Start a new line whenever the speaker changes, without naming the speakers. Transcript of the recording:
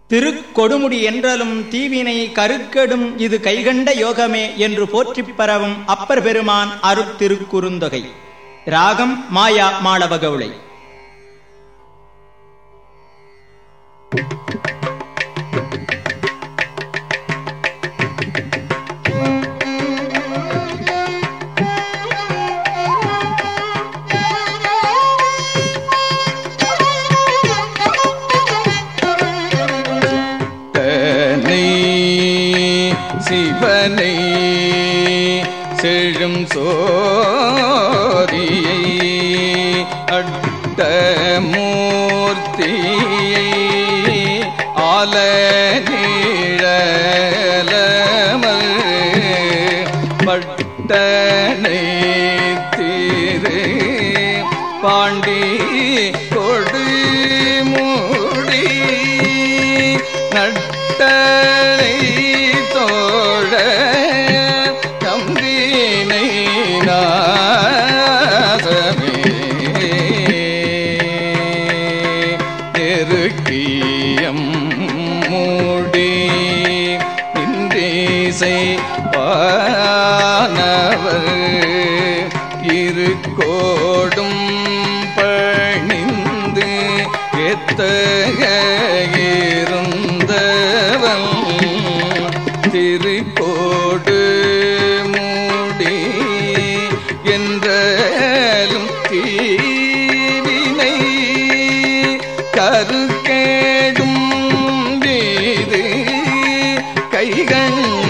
திருக்கொடுமுடி என்றலும் தீவினை கருக்கெடும் இது கைகண்ட யோகமே என்று போற்றிப் பரவும் அப்பர் பெருமான் அருட்திருக்குறுந்தொகை ராகம் மாயா மாளவகவுளை
தனை சிவனை செழும் சோதியை அட்டமூர்த்தியை ஆல நீழலமல் பட்டனை திரு பாண்டி கொடு மூடி நட்டனை தோழ கம்பினை நாசமே நெருக்கியம் மூடி இன்றீசை பானவர் இரு கோடும் பணிந்து எத்தக இருந்தவன் திருக்கோடு மூடி என்றலும் தீவினை கருக்கேடும் வீது கைகண்ட